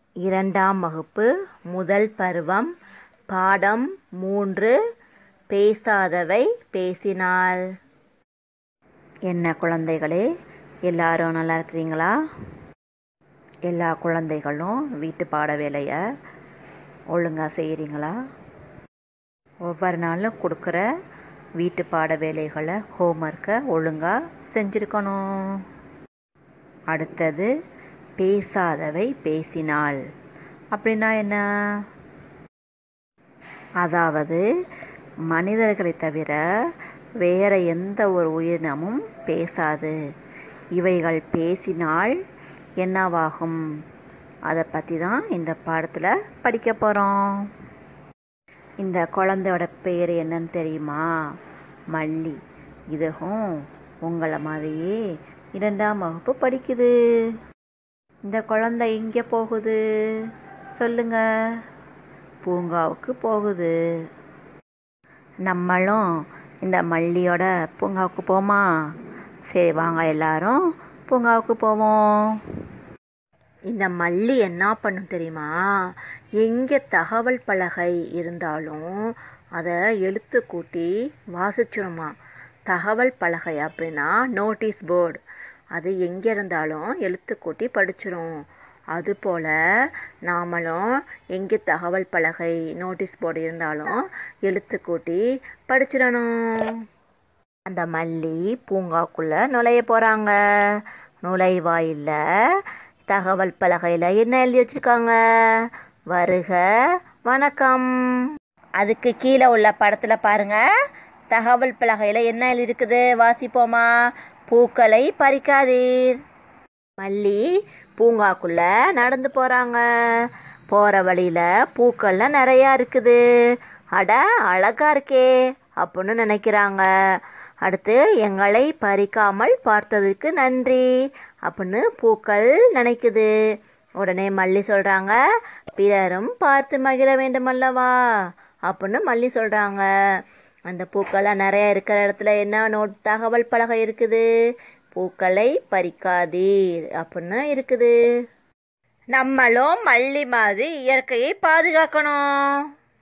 இரண்டாம் வகுப்பு முதல் பருவம் பாடம் மூன்று பேசாதவை பேசினாள் என்ன குழந்தைகளே எல்லாரும் நல்லா இருக்கிறீங்களா எல்லா குழந்தைகளும் வீட்டு பாட வேலையை ஒழுங்காக செய்கிறீங்களா ஒவ்வொரு நாளும் கொடுக்குற வீட்டு பாட வேலைகளை ஹோம்ஒர்க்கை ஒழுங்காக செஞ்சுருக்கணும் அடுத்தது பேசாதவை பேசினாள் அப்படின்னா என்ன அதாவது மனிதர்களை தவிர வேற எந்த ஒரு உயிரினமும் பேசாது இவைகள் பேசினால் என்னவாகும் அதை பற்றி தான் இந்த பாடத்தில் படிக்க போகிறோம் இந்த குழந்தையோட பேர் என்னன்னு தெரியுமா மல்லி இதுவும் உங்களை மாதிரியே இரண்டாம் வகுப்பு படிக்குது இந்த குழந்தை எங்கே போகுது சொல்லுங்க பூங்காவுக்கு போகுது நம்மளும் இந்த மல்லியோட பூங்காவுக்கு போமா சரி வாங்க எல்லாரும் பூங்காவுக்கு போவோம் இந்த மல்லி என்ன பண்ணும் தெரியுமா எங்கே தகவல் பலகை இருந்தாலும் அதை எழுத்து கூட்டி வாசிச்சிருமா தகவல் பலகை அப்படின்னா நோட்டீஸ் போர்டு அது எங்கே இருந்தாலும் எழுத்து கூட்டி படிச்சிரும் அதுபோல் நாமளும் எங்கே தகவல் பலகை நோட்டீஸ் போர்டு இருந்தாலும் எழுத்து கூட்டி படிச்சிடணும் அந்த மல்லி பூங்காக்குள்ளே நுழைய போகிறாங்க நுழைவாயில்ல தகவல் பலகையில் என்ன எழுதி வச்சுருக்காங்க வருக வணக்கம் அதுக்கு கீழே உள்ள படத்தில் பாருங்க தகவல் பலகையில் என்ன எழுதியிருக்குது வாசிப்போமா பூக்களை பறிக்காதீர் மல்லி பூங்காக்குள்ள நடந்து போகிறாங்க போகிற வழியில் பூக்கள்லாம் நிறையா இருக்குது அட அழகா இருக்கே அப்படின்னு நினைக்கிறாங்க அடுத்து எங்களை பறிக்காமல் பார்த்ததுக்கு நன்றி அப்படின்னு பூக்கள் நினைக்குது உடனே மல்லி சொல்கிறாங்க பிறரும் பார்த்து மகிழ வேண்டுமல்லவா அப்படின்னு மல்லி சொல்கிறாங்க அந்த பூக்கள்லாம் நிறைய இருக்கிற இடத்துல என்ன நோட் தகவல் பலகை இருக்குது பூக்களை பறிக்காதீர் அப்படின்னு இருக்குது நம்மளும் மல்லி மாதிரி இயற்கையை பாதுகாக்கணும்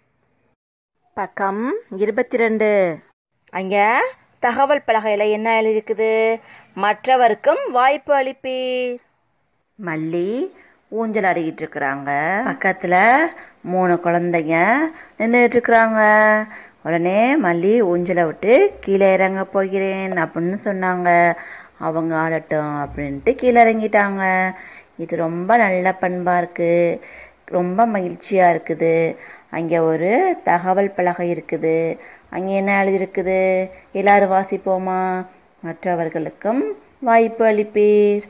பக்கம் இருபத்தி ரெண்டு அங்கே தகவல் பலகையில் என்ன எழுதியிருக்குது மற்றவருக்கும் வாய்ப்பு அளிப்பீர் மல்லி ஊஞ்சல் ஆடிக்கிட்டு இருக்கிறாங்க பக்கத்தில் மூணு குழந்தைங்க நின்றுட்டு இருக்கிறாங்க உடனே மல்லி ஊஞ்சலை விட்டு கீழே இறங்க போகிறேன் அப்படின்னு சொன்னாங்க அவங்க ஆடட்டும் அப்படின்ட்டு கீழே இறங்கிட்டாங்க இது ரொம்ப நல்ல பண்பாக இருக்குது ரொம்ப மகிழ்ச்சியாக இருக்குது அங்கே ஒரு தகவல் பலகை இருக்குது அங்கே என்ன எழுதியிருக்குது எல்லாரும் வாசிப்போமா மற்றவர்களுக்கும் வாய்ப்பு அளிப்பீர்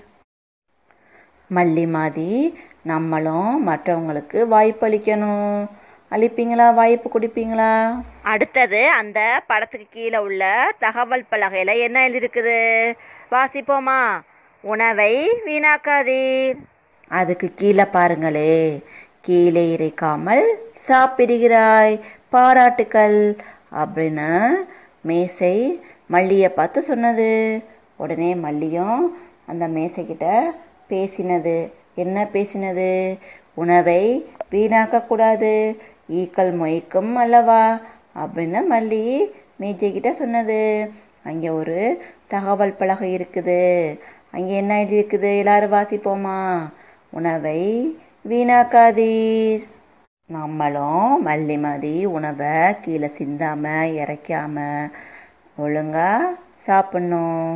மல்லி மாதிரி நம்மளும் மற்றவங்களுக்கு வாய்ப்பு அளிக்கணும் அளிப்பீங்களா வாய்ப்பு கொடுப்பீங்களா அடுத்தது அந்த படத்துக்கு கீழே உள்ள தகவல் பலகையில் என்ன எழுதியிருக்குது வாசிப்போமா உணவை வீணாக்காதீர் அதுக்கு கீழே பாருங்களே கீழே இறைக்காமல் சாப்பிடுகிறாய் பாராட்டுக்கள் அப்படின்னு மேசை மல்லியை பார்த்து சொன்னது உடனே மல்லியும் அந்த மேசைக்கிட்ட பேசினது என்ன பேசினது உணவை வீணாக்கக்கூடாது ஈக்கள் மொய்க்கும் அல்லவா அப்படின்னு மல்லி மேஜைக்கிட்ட சொன்னது அங்கே ஒரு தகவல் பலகை இருக்குது அங்கே என்ன எழுதி இருக்குது எல்லாரும் வாசிப்போமா உணவை வீணாக்காதீர் நம்மளும் மல்லி மாதிரி உணவை கீழே சிந்தாம இறைக்காம ஒழுங்கா சாப்பிடணும்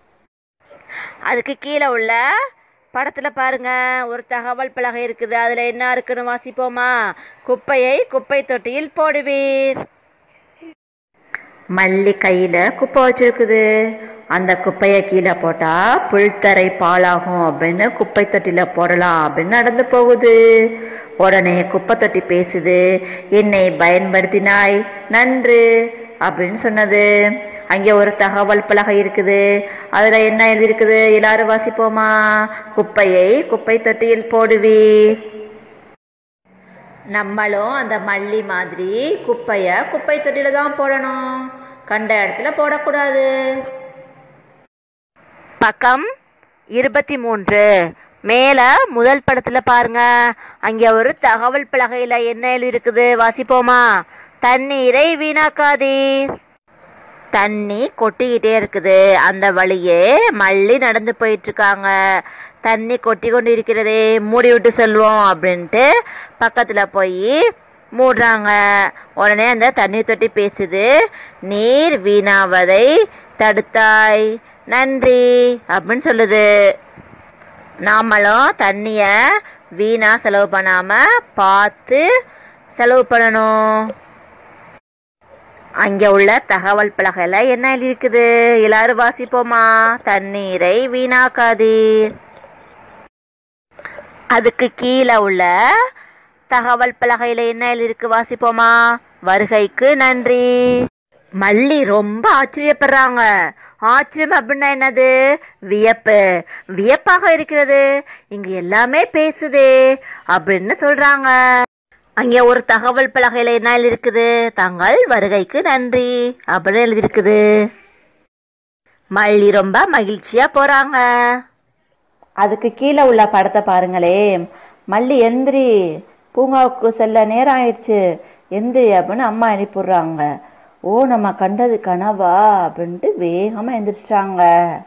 அதுக்கு கீழே உள்ள படத்தில் பாருங்க ஒரு தகவல் பலகை இருக்குது அதில் என்ன இருக்குன்னு வாசிப்போமா குப்பையை குப்பை தொட்டியில் போடுவீர் மல்லி கையில் குப்பை வச்சிருக்குது அந்த குப்பையை கீழே போட்டால் புல்தரை பாலாகும் அப்படின்னு குப்பை தொட்டியில் போடலாம் அப்படின்னு நடந்து போகுது உடனே குப்பை தொட்டி பேசுது என்னை பயன்படுத்தினாய் நன்று அப்படின்னு சொன்னது அங்கே ஒரு தகவல் பலகை இருக்குது அதில் என்ன எழுதியிருக்குது எல்லாரும் வாசிப்போமா குப்பையை குப்பை தொட்டியில் போடுவீர் நம்மளும் அந்த மல்லி மாதிரி குப்பையை குப்பை தொட்டியில் தான் போடணும் கண்ட இடத்துல போடக்கூடாது பக்கம் இருபத்தி மூன்று மேல முதல் படத்துல பாருங்க அங்க ஒரு தகவல் பலகையில என்ன எழுதி இருக்குது வாசிப்போமா தண்ணீரை வீணாக்காதீர் தண்ணி கொட்டிக்கிட்டே இருக்குது அந்த வழியே மல்லி நடந்து போயிட்டு இருக்காங்க தண்ணி கொட்டி கொண்டு இருக்கிறதே மூடி விட்டு செல்வோம் அப்படின்ட்டு பக்கத்துல போய் மூடுறாங்க உடனே அந்த தண்ணி தொட்டி பேசுது நீர் வீணாவதை தடுத்தாய் நன்றி அப்படின்னு சொல்லுது நாமளும் தண்ணிய வீணா செலவு பண்ணாம பார்த்து செலவு பண்ணணும் அங்க உள்ள தகவல் பலகையில என்ன எழுதியிருக்குது எல்லாரும் வாசிப்போமா தண்ணீரை வீணாக்காதீர் அதுக்கு கீழே உள்ள தகவல் பலகையில என்ன எழுதியிருக்கு வாசிப்போமா வருகைக்கு நன்றி மல்லி ரொம்ப ஆச்சரியப்படுறாங்க ஆச்சரியம் அப்படின்னா என்னது வியப்பு வியப்பாக இருக்கிறது இங்க எல்லாமே பேசுதே அப்படின்னு சொல்றாங்க அங்கே ஒரு தகவல் பலகையில் என்ன எழுதியிருக்குது தங்கள் வருகைக்கு நன்றி அப்படின்னு எழுதியிருக்குது மல்லி ரொம்ப மகிழ்ச்சியா போறாங்க அதுக்கு கீழே உள்ள படத்தை பாருங்களே மல்லி எந்திரி பூங்காவுக்கு செல்ல நேரம் ஆயிடுச்சு எந்திரி அப்படின்னு அம்மா அனுப்பிடுறாங்க ஓ நம்ம கண்டது கனவா அப்படின்ட்டு வேகமாக எந்திரிச்சிட்டாங்க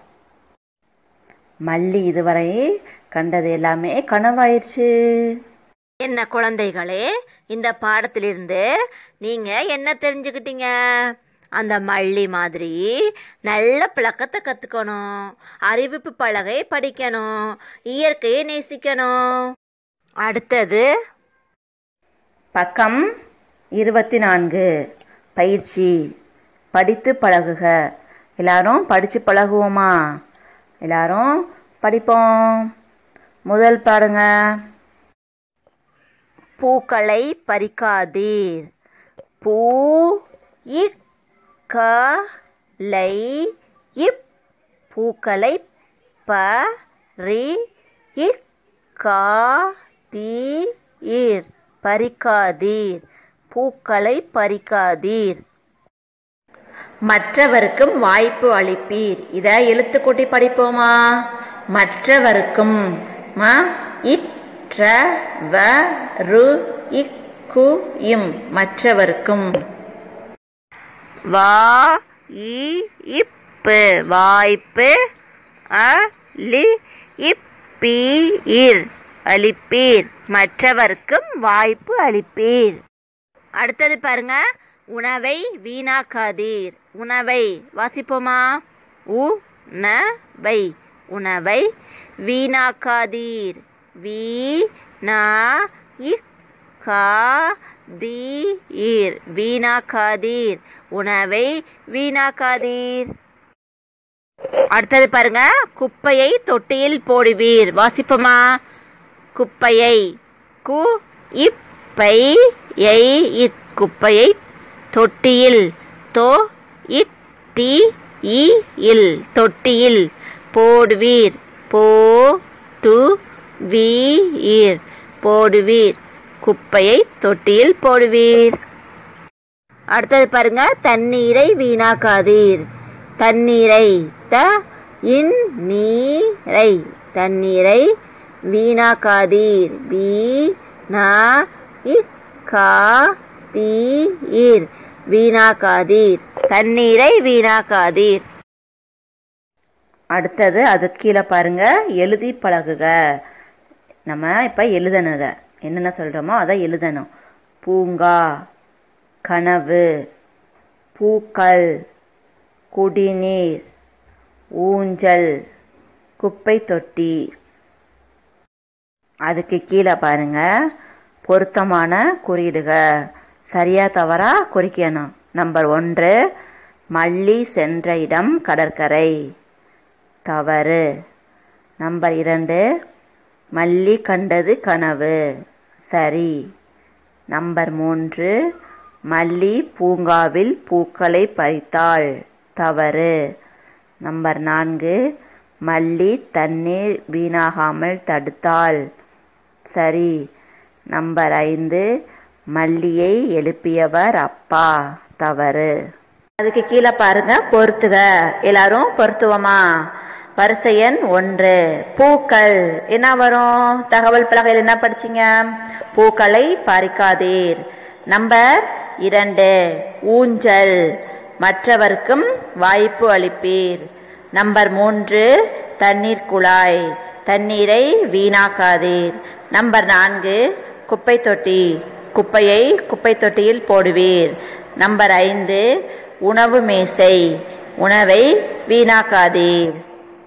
மல்லி இதுவரை கண்டது எல்லாமே கனவாயிடுச்சு என்ன குழந்தைகளே இந்த பாடத்திலிருந்து நீங்க என்ன தெரிஞ்சுக்கிட்டீங்க அந்த மல்லி மாதிரி நல்ல பழக்கத்தை கற்றுக்கணும் அறிவிப்பு பலகை படிக்கணும் இயற்கையை நேசிக்கணும் அடுத்தது பக்கம் இருபத்தி நான்கு பயிற்சி படித்து பழகுக எல்லாரும் படித்து பழகுவோமா எல்லாரும் படிப்போம் முதல் பாடுங்க பூக்களை பறிக்காதீர் பூ இக் க லை இப் பூக்களை ப ரி இக் கா தி ஈர் பறிக்காதீர் பூக்களை பறிக்காதீர் மற்றவருக்கும் வாய்ப்பு அளிப்பீர் இதை எழுத்து கூட்டி படிப்போமா மற்றவருக்கும் ம இற்ற வ ரு இக்கு இம் மற்றவருக்கும் வா இ இப்பு வாய்ப்பு அ லி இப்பீர் அளிப்பீர் மற்றவர்க்கும் வாய்ப்பு அளிப்பீர் அடுத்தது பாருங்க உணவை வீணாக்காதீர் உணவை வாசிப்போமா உ ந வை உணவை வீணாக்காதீர் வீ நா இக் கா தி ஈர் வீணாக்காதீர் உணவை வீணாக்காதீர் அடுத்தது பாருங்க குப்பையை தொட்டியில் போடுவீர் வாசிப்போமா குப்பையை கு இப்பை ஐ இத் குப்பையை தொட்டியில் தோ இட் டி இ இல் தொட்டியில் போடுவீர் போ டு வி ஈர் போடுவீர் குப்பையை தொட்டியில் போடுவீர் அடுத்தது பாருங்க தண்ணீரை வீணாக்காதீர் தண்ணீரை த இன் நீரை தண்ணீரை வீணாக்காதீர் வீ நா இக் கா தீ ஈர் வீணாக்காதீர் தண்ணீரை வீணாக்காதீர் அடுத்தது அது கீழே பாருங்க எழுதி பழகுக நம்ம இப்போ எழுதணுத என்னென்ன சொல்கிறோமோ அதை எழுதணும் பூங்கா கனவு பூக்கள் குடிநீர் ஊஞ்சல் குப்பை தொட்டி அதுக்கு கீழே பாருங்க பொருத்தமான குறியீடுக சரியா தவறா குறிக்கணும் நம்பர் ஒன்று மல்லி சென்ற இடம் கடற்கரை தவறு நம்பர் இரண்டு மல்லி கண்டது கனவு சரி நம்பர் மூன்று மல்லி பூங்காவில் பூக்களை பறித்தாள் தவறு நம்பர் நான்கு மல்லி தண்ணீர் வீணாகாமல் தடுத்தாள் சரி நம்பர் ஐந்து மல்லியை எழுப்பியவர் அப்பா தவறு அதுக்கு கீழே பாருங்க பொறுத்துக எல்லாரும் பொருத்துவோமா வரிசை எண் ஒன்று பூக்கள் என்ன வரும் தகவல் பலகையில் என்ன படிச்சீங்க பூக்களை பறிக்காதீர் நம்பர் இரண்டு ஊஞ்சல் மற்றவர்க்கும் வாய்ப்பு அளிப்பீர் நம்பர் மூன்று தண்ணீர் குழாய் தண்ணீரை வீணாக்காதீர் நம்பர் நான்கு குப்பை தொட்டி குப்பையை குப்பை தொட்டியில் போடுவீர் நம்பர் ஐந்து உணவு மேசை உணவை வீணாக்காதீர்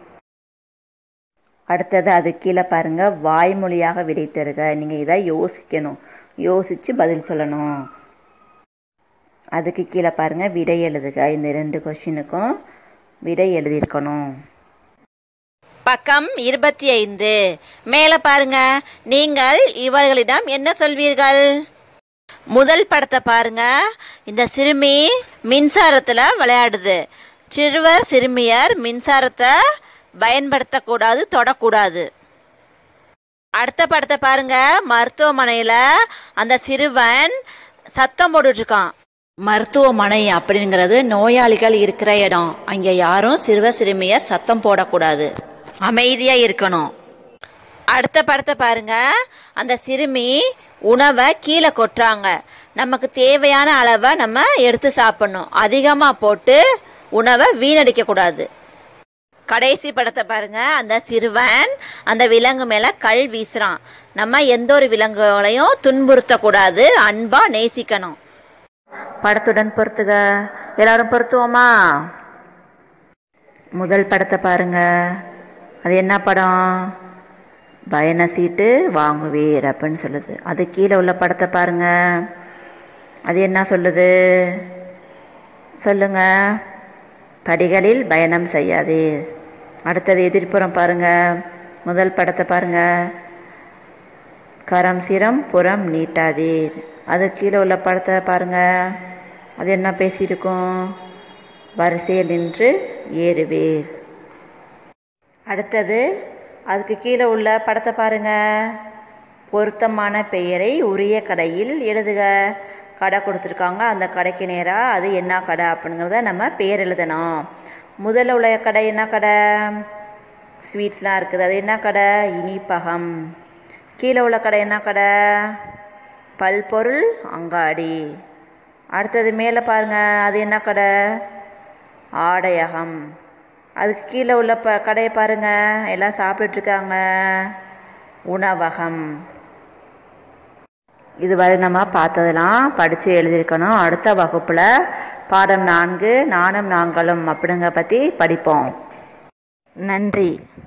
அடுத்தது அது கீழே பாருங்க வாய்மொழியாக விடை தருக நீங்கள் இதை யோசிக்கணும் யோசித்து பதில் சொல்லணும் அதுக்கு கீழே பாருங்க விடை எழுதுக இந்த ரெண்டு கொஷினுக்கும் விடை எழுதியிருக்கணும் பக்கம் இருபத்தி ஐந்து மேலே பாருங்க நீங்கள் இவர்களிடம் என்ன சொல்வீர்கள் முதல் படத்தை பாருங்க இந்த சிறுமி மின்சாரத்தில் விளையாடுது சிறுவர் சிறுமியர் மின்சாரத்தை பயன்படுத்தக்கூடாது தொடக்கூடாது அடுத்த படத்தை பாருங்க மருத்துவமனையில் அந்த சிறுவன் சத்தம் போட்டுட்டு இருக்கான் மருத்துவமனை அப்படிங்கிறது நோயாளிகள் இருக்கிற இடம் அங்கே யாரும் சிறுவர் சிறுமியர் சத்தம் போடக்கூடாது அமைதியாக இருக்கணும் அடுத்த படத்தை பாருங்க அந்த சிறுமி உணவை கீழே கொட்டுறாங்க நமக்கு தேவையான அளவை நம்ம எடுத்து சாப்பிடணும் அதிகமாக போட்டு உணவை வீணடிக்க கூடாது கடைசி படத்தை பாருங்க அந்த சிறுவன் அந்த விலங்கு மேலே கல் வீசுறான் நம்ம எந்த ஒரு விலங்குகளையும் துன்புறுத்தக்கூடாது அன்பா நேசிக்கணும் படத்துடன் பொறுத்துக எல்லாரும் பொருத்துவோமா முதல் படத்தை பாருங்க அது என்ன படம் பயண சீட்டு வாங்குவீர் அப்படின்னு சொல்லுது அது கீழே உள்ள படத்தை பாருங்க அது என்ன சொல்லுது சொல்லுங்க படிகளில் பயணம் செய்யாதீர் அடுத்தது எதிர்ப்புறம் பாருங்க முதல் படத்தை பாருங்க கரம் சிரம் புறம் நீட்டாதீர் அது கீழே உள்ள படத்தை பாருங்க அது என்ன பேசியிருக்கும் வரிசையில் நின்று ஏறுவீர் அடுத்தது அதுக்கு கீழே உள்ள படத்தை பாருங்க பொருத்தமான பெயரை உரிய கடையில் எழுதுக கடை கொடுத்துருக்காங்க அந்த கடைக்கு நேராக அது என்ன கடை அப்படிங்கிறத நம்ம பேர் எழுதணும் முதல்ல உள்ள கடை என்ன கடை ஸ்வீட்ஸ்லாம் இருக்குது அது என்ன கடை இனிப்பகம் கீழே உள்ள கடை என்ன கடை பல்பொருள் அங்காடி அடுத்தது மேலே பாருங்க அது என்ன கடை ஆடையகம் அதுக்கு கீழே உள்ள ப கடையை பாருங்க எல்லாம் சாப்பிட்டுருக்காங்க உணவகம் இதுவரை நம்ம பார்த்ததெல்லாம் படித்து எழுதியிருக்கணும் அடுத்த வகுப்பில் பாடம் நான்கு நானும் நாங்களும் அப்படிங்க பற்றி படிப்போம் நன்றி